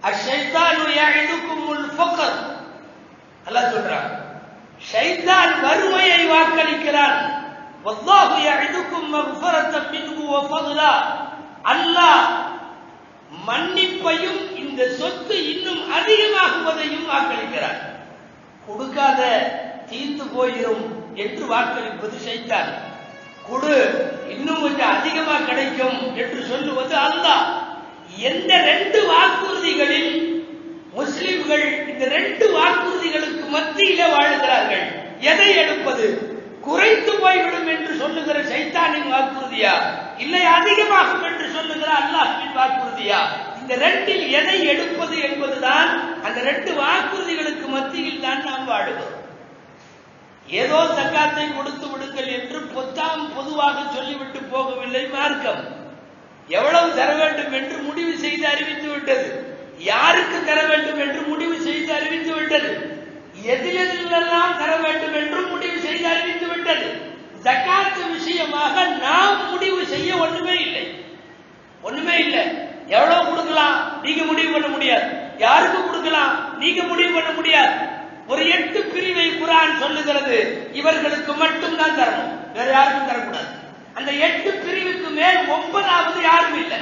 அஷைத்தானு யஇதுக்குமுல் ஃபக்ர் அல்லாஹ் சொல்றான் ஷைத்தான் வறுமையை வாக்களிக்கிறான் வல்லாஹு யஇதுக்கும் மக்ஃபரத்தம் மின்ஹு வ ஃபضلا அல்லாஹ் மன்னிப்பையும் இந்த சொத்து இன்னும் அதிகமாகுவதையும் வாக்களிக்கிறார் கொடுக்காத தீர்ந்து போயிரும் என்று வாக்களிப்பது ஷைத்தான் கொடு இன்னும் கொஞ்சம் அதிகமா கிடைக்கும் என்று சொல்லுவது அல்லாஹ் எந்த ரெண்டு வாக்குறுதிகளில் முஸ்லிம்கள் இந்த ரெண்டு வாக்குறுதிகளுக்கு மத்தியில வாழுகிறார்கள் எதை எடுப்பது குறைத்து போய்விடும் என்று சொல்லுகிற சைத்தானின் வாக்குறுதியா இல்லை அதிகமாகும் என்று சொல்லுகிற அல்லாஹ்வின் வாக்குறுதியா இந்த ரெண்டில் எதை எடுப்பது என்பதுதான் அந்த ரெண்டு வாக்குறுதிகளுக்கு மத்தியில் தான் நாம் வாழுகிறோம் ஏதோ சக்காத்தை கொடுத்து விடுங்கள் என்று பொத்தாம் பொதுவாக சொல்லிவிட்டு போகவில்லை மார்க்கம் எவ்வளவு தர வேண்டும் என்று முடிவு செய்து அறிவித்து விட்டது யாருக்கு தர வேண்டும் என்று முடிவு செய்து அறிவித்து விட்டது எதிலெல்லாம் தர வேண்டும் என்றும் முடிவு செய்து அறிவித்து விட்டது ஜக்காத்து விஷயமாக நாம் முடிவு செய்ய ஒண்ணுமே இல்லை ஒண்ணுமே இல்லை எவ்வளவு கொடுக்கலாம் நீங்க முடிவு பண்ண முடியாது யாருக்கு கொடுக்கலாம் நீங்க முடிவு பண்ண முடியாது ஒரு எட்டு பிரிவை குரான் சொல்லுகிறது இவர்களுக்கு மட்டும் தான் தரணும் வேற யாருக்கும் தரக்கூடாது அந்த எட்டு பிரிவுக்கு மேல் ஒன்பதாவது யாரும் இல்லை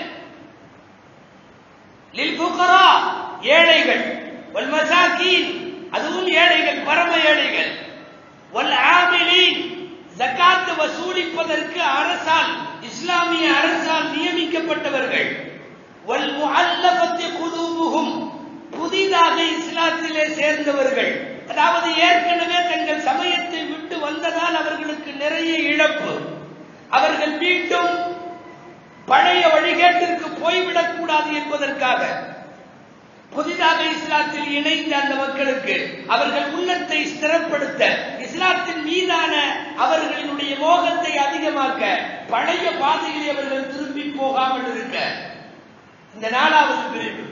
லில் ஃபுகரா ஏழைகள் வல் மசாகீன் அதுவும் ஏழைகள் பரம ஏழைகள் வல் ஆமிலீன் ஜகாத் வசூலிப்பதற்கு அரசால் இஸ்லாமிய அரசால் நியமிக்கப்பட்டவர்கள் வல் முஅல்லஃபத்தி குலூபுஹும் புதிதாக இஸ்லாத்திலே சேர்ந்தவர்கள் அதாவது ஏற்கனவே தங்கள் சமயத்தை விட்டு வந்ததால் அவர்களுக்கு நிறைய இழப்பு அவர்கள் மீண்டும் பழைய வழிகேட்டிற்கு போய்விடக் கூடாது என்பதற்காக புதிதாக இஸ்லாத்தில் இணைந்த அந்த மக்களுக்கு அவர்கள் உள்ளத்தை ஸ்திரப்படுத்த இஸ்லாத்தின் மீதான அவர்களினுடைய மோகத்தை அதிகமாக்க பழைய பாதையில் அவர்கள் திரும்பி போகாமல் இருக்க இந்த நாலாவது பிரிவு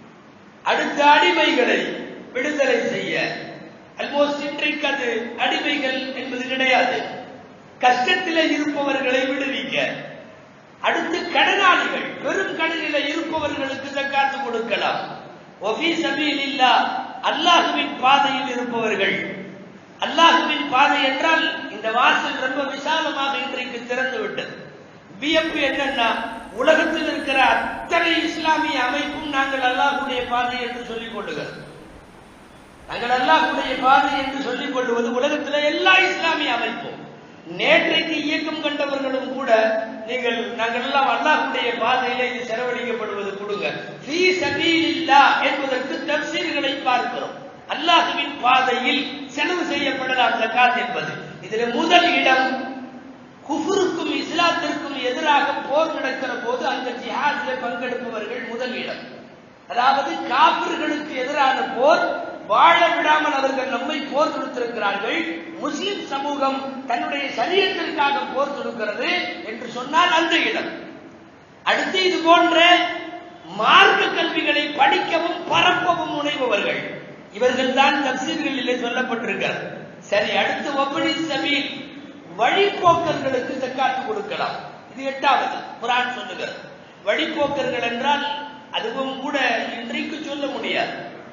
அடுத்த அடிமைகளை விடுதலை செய்ய அல்மோஸ்ட் இன்றைக்கு அது அடிமைகள் என்பது கிடையாது கஷ்டத்திலே இருப்பவர்களை விடுவிக்க அடுத்து கடனாளிகள் பெரும் கடனில இருப்பவர்களுக்கு தக்காத்து கொடுக்கலாம் ஒஃபி சபீலில்லா அல்லாஹுவின் பாதையில் இருப்பவர்கள் அல்லாஹுவின் பாதை என்றால் இந்த வாசல் ரொம்ப விசாலமாக இன்றைக்கு திறந்து விட்டது வியப்பு என்னன்னா உலகத்தில் இருக்கிற அத்தனை இஸ்லாமிய அமைப்பும் நாங்கள் அல்லாஹுடைய பாதை என்று சொல்லிக் கொள்ளுகிறோம் நாங்கள் அல்லாஹுடைய பாதை என்று சொல்லிக் கொள்வது உலகத்தில் எல்லா இஸ்லாமிய அமைப்பும் நேற்றைக்கு இயக்கம் கண்டவர்களும் கூட நீங்கள் நாங்கள் எல்லாம் அல்லாஹுடைய பாதையில இது செலவழிக்கப்படுவது கொடுங்க ஃபீ சபீலில்லா என்பதற்கு தப்சீர்களை பார்க்கிறோம் அல்லாஹுவின் பாதையில் செலவு செய்யப்படலாம் ஜகாத் என்பது இதில் முதல் இடம் குஃபுருக்கும் இஸ்லாத்திற்கும் எதிராக போர் நடக்கிற போது அந்த ஜிஹாதில் பங்கெடுப்பவர்கள் முதல் இடம் அதாவது காபிர்களுக்கு எதிரான போர் வாழ விடாமல் அவர்கள் நம்மை போர் தொடுத்திருக்கிறார்கள் முஸ்லிம் சமூகம் தன்னுடைய சரியத்திற்காக போர் தொடுக்கிறது என்று சொன்னால் அந்த இடம் அடுத்து இது போன்ற மார்க்க கல்விகளை படிக்கவும் பரப்பவும் முனைபவர்கள் இவர்கள் தான் தப்சீர்களிலே சொல்லப்பட்டிருக்கிறது சரி அடுத்து ஒப்படி சபீல் வழிபோக்கர்களுக்கு தக்காத்து கொடுக்கலாம் இது எட்டாவது குரான் சொல்லுகிறது வழிபோக்கர்கள் என்றால் அதுவும் கூட இன்றைக்கு சொல்ல முடியாது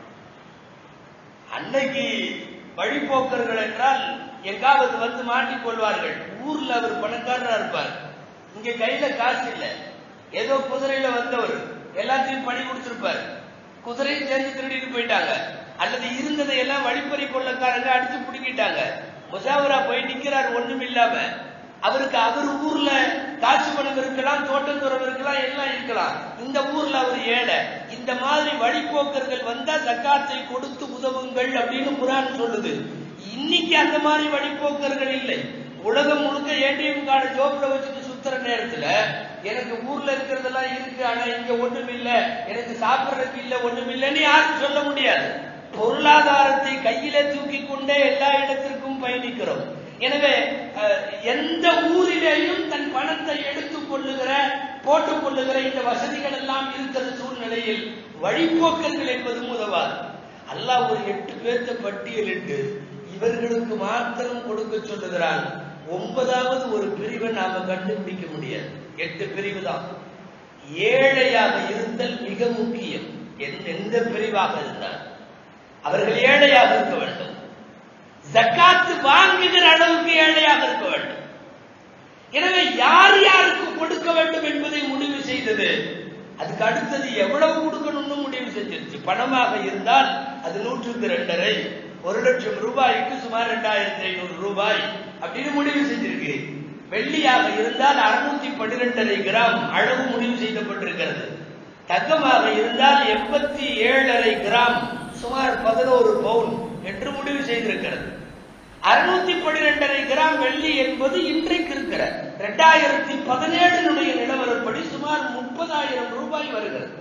அன்னைக்கு வழிபோக்கர்கள் என்றால் எங்காவது வந்து மாட்டிக் கொள்வார்கள் ஊர்ல அவர் பணக்காரரா இருப்பார் இங்க கையில காசு இல்ல ஏதோ குதிரையில வந்தவர் எல்லாத்தையும் பணி கொடுத்திருப்பார் குதிரையும் சேர்ந்து திருடிட்டு போயிட்டாங்க அல்லது இருந்ததை எல்லாம் வழிப்பறி கொள்ளக்காரங்க அடிச்சு பிடிக்கிட்டாங்க முசாவரா போய் நிக்கிறார் ஒண்ணும் இல்லாம அவருக்கு அவர் ஊர்ல காசு பணம் இருக்கலாம் தோட்டத்துறம் இருக்கலாம் எல்லாம் இருக்கலாம் இந்த ஊர்ல அவர் ஏழை இந்த மாதிரி வழிபோக்கர்கள் வந்தா ஜக்காத்தை கொடுத்து உதவுங்கள் அப்படின்னு குரான் சொல்லுது இன்னைக்கு அந்த மாதிரி வழிபோக்கர்கள் இல்லை உலகம் முழுக்க ஏடிஎம் கார்டு ஜோப்ல வச்சுட்டு சுத்துற நேரத்துல எனக்கு ஊர்ல இருக்கிறதெல்லாம் இருக்கு ஆனா இங்க ஒண்ணும் இல்ல எனக்கு சாப்பிடுறதுக்கு இல்ல ஒண்ணும் இல்லைன்னு யாரும் சொல்ல முடியாது பொருளாதாரத்தை கையில தூக்கி கொண்டே எல்லா இடத்திற்கும் பயணிக்கிறோம் எனவே அஹ், எந்த ஊரிலேயும் தன் பணத்தை எடுத்துக் கொள்ளுகிற போட்டுக் கொள்ளுகிற இந்த வசதிகள் எல்லாம் இருக்கிற சூழ்நிலையில் வழிபோக்கர்கள் என்பது உதவாது அல்லாஹ் ஒரு எட்டு பேர்த்த பட்டியலிட்டு இவர்களுக்கு மாத்திரம் கொடுக்க சொல்லுகிறான் ஒன்பதாவது ஒரு பிரிவை நாம கண்டுபிடிக்க முடியாது எட்டு பிரிவு தான் ஏழையாக இருத்தல் மிக முக்கியம் எந்த- எந்த பிரிவாக இருந்தால் அவர்கள் ஏழையாக இருக்க வேண்டும் ஜக்காத்து வாங்குகிற அளவுக்கு ஏழையாக இருக்க வேண்டும் எனவே யார் யாருக்கு கொடுக்க வேண்டும் என்பதை முடிவு செய்தது அதுக்கு அடுத்தது எவ்வளவு கொடுக்கணும்னு முடிவு செஞ்சிருச்சு பணமாக இருந்தால் அது நூற்றுக்கு ரெண்டரை ஒரு லட்சம் ரூபாய்க்கு சுமார் ரெண்டாயிரத்தி ஐநூறு ரூபாய் அப்படின்னு முடிவு செஞ்சிருக்கு வெள்ளியாக இருந்தால் அறுநூத்தி பன்னிரெண்டரை கிராம் அளவு முடிவு செய்யப்பட்டிருக்கிறது தங்கமாக இருந்தால் எண்பத்தி ஏழரை கிராம் சுமார் பதினோரு பவுன் என்று முடிவு செய்திருக்கிறது அறுநூத்தி பன்னிரெண்டரை கிராம் வெள்ளி என்பது இன்றைக்கு இருக்கிற ரெண்டாயிரத்தி பதினேழினுடைய நிலவரப்படி சுமார் முப்பதாயிரம் ரூபாய் வருகிறது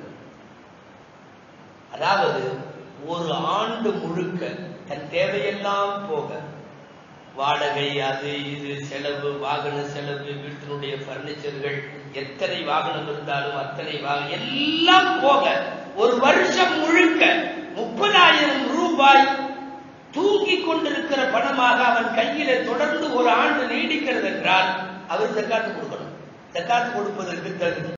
அதாவது ஒரு ஆண்டு முழுக்க தன் தேவையெல்லாம் போக வாடகை அது இது செலவு வாகன செலவு வீட்டினுடைய பர்னிச்சர்கள் எத்தனை வாகனம் இருந்தாலும் அத்தனை வாகனம் எல்லாம் போக ஒரு வருஷம் முழுக்க முப்பதாயிரம் ரூபாய் தூங்கிக் கொண்டிருக்கிற பணமாக அவன் கையிலே தொடர்ந்து ஒரு ஆண்டு நீடிக்கிறது என்றால் அவர் ஜக்காத்து கொடுக்கணும் ஜக்காத்து கொடுப்பதற்கு தகுதி